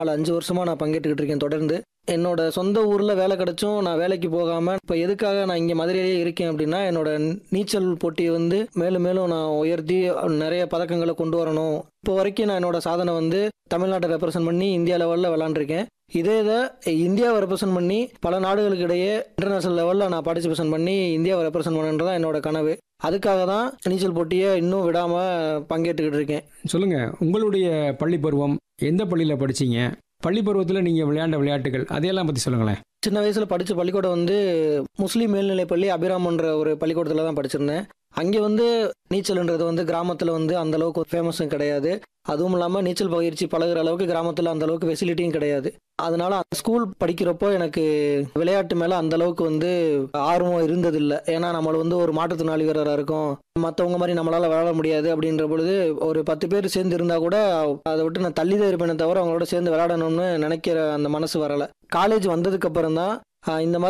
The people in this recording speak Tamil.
அதில் அஞ்சு வருஷமாக நான் பங்கேற்றுக்கிட்டு இருக்கேன் தொடர்ந்து என்னோட சொந்த ஊரில் வேலை கிடைச்சும் நான் வேலைக்கு போகாமல் இப்போ எதுக்காக நான் இங்கே மதுரையிலேயே இருக்கேன் அப்படின்னா என்னோட நீச்சல் போட்டியை வந்து மேலும் மேலும் நான் உயர்த்தி நிறைய பதக்கங்களை கொண்டு வரணும் இப்போ வரைக்கும் நான் என்னோட சாதனை வந்து தமிழ்நாட்டை ரெப்ரசன்ட் பண்ணி இந்தியா லெவலில் விளாண்டுருக்கேன் இதே இதை இந்தியாவை ரெப்ரசன்ட் பண்ணி பல நாடுகளுக்கு இடையே இன்டர்நேஷனல் லெவலில் நான் பார்ட்டிசிபேஷன் பண்ணி இந்தியாவை ரெப்ரசன்ட் பண்ணுன்றதான் என்னோட கனவு அதுக்காக தான் நீச்சல் போட்டியை இன்னும் விடாமல் பங்கேற்றுக்கிட்டு இருக்கேன் சொல்லுங்க உங்களுடைய பள்ளி பருவம் எந்த பள்ளியில் படிச்சீங்க பள்ளி பருவத்தில் நீங்கள் விளையாண்ட விளையாட்டுகள் அதையெல்லாம் பற்றி சொல்லுங்களேன் சின்ன வயசுல படிச்ச பள்ளிக்கூடம் வந்து முஸ்லீம் மேல்நிலைப் பள்ளி அபிராமன்ற ஒரு பள்ளிக்கூடத்துல தான் படிச்சிருந்தேன் அங்கே வந்து நீச்சல்ன்றது வந்து கிராமத்தில் வந்து அந்த அளவுக்கு ஃபேமஸும் கிடையாது அதுவும் இல்லாமல் நீச்சல் பயிற்சி பழகுற அளவுக்கு கிராமத்தில் அந்த அளவுக்கு ஃபெசிலிட்டியும் கிடையாது அதனால ஸ்கூல் படிக்கிறப்போ எனக்கு விளையாட்டு மேலே அந்த அளவுக்கு வந்து ஆர்வம் இருந்ததில்லை ஏன்னா நம்மள வந்து ஒரு மாற்றுத்திறனாளி வீரராக இருக்கும் மற்றவங்க மாதிரி நம்மளால விளையாட முடியாது அப்படின்ற பொழுது ஒரு பத்து பேர் சேர்ந்து இருந்தா கூட அதை விட்டு நான் தள்ளி தான் இருப்பேனே தவிர அவங்களோட சேர்ந்து விளையாடணும்னு நினைக்கிற அந்த மனசு வரலை காலேஜ் வந்ததுக்கு அப்புறம் தான் இந்த மாதிரி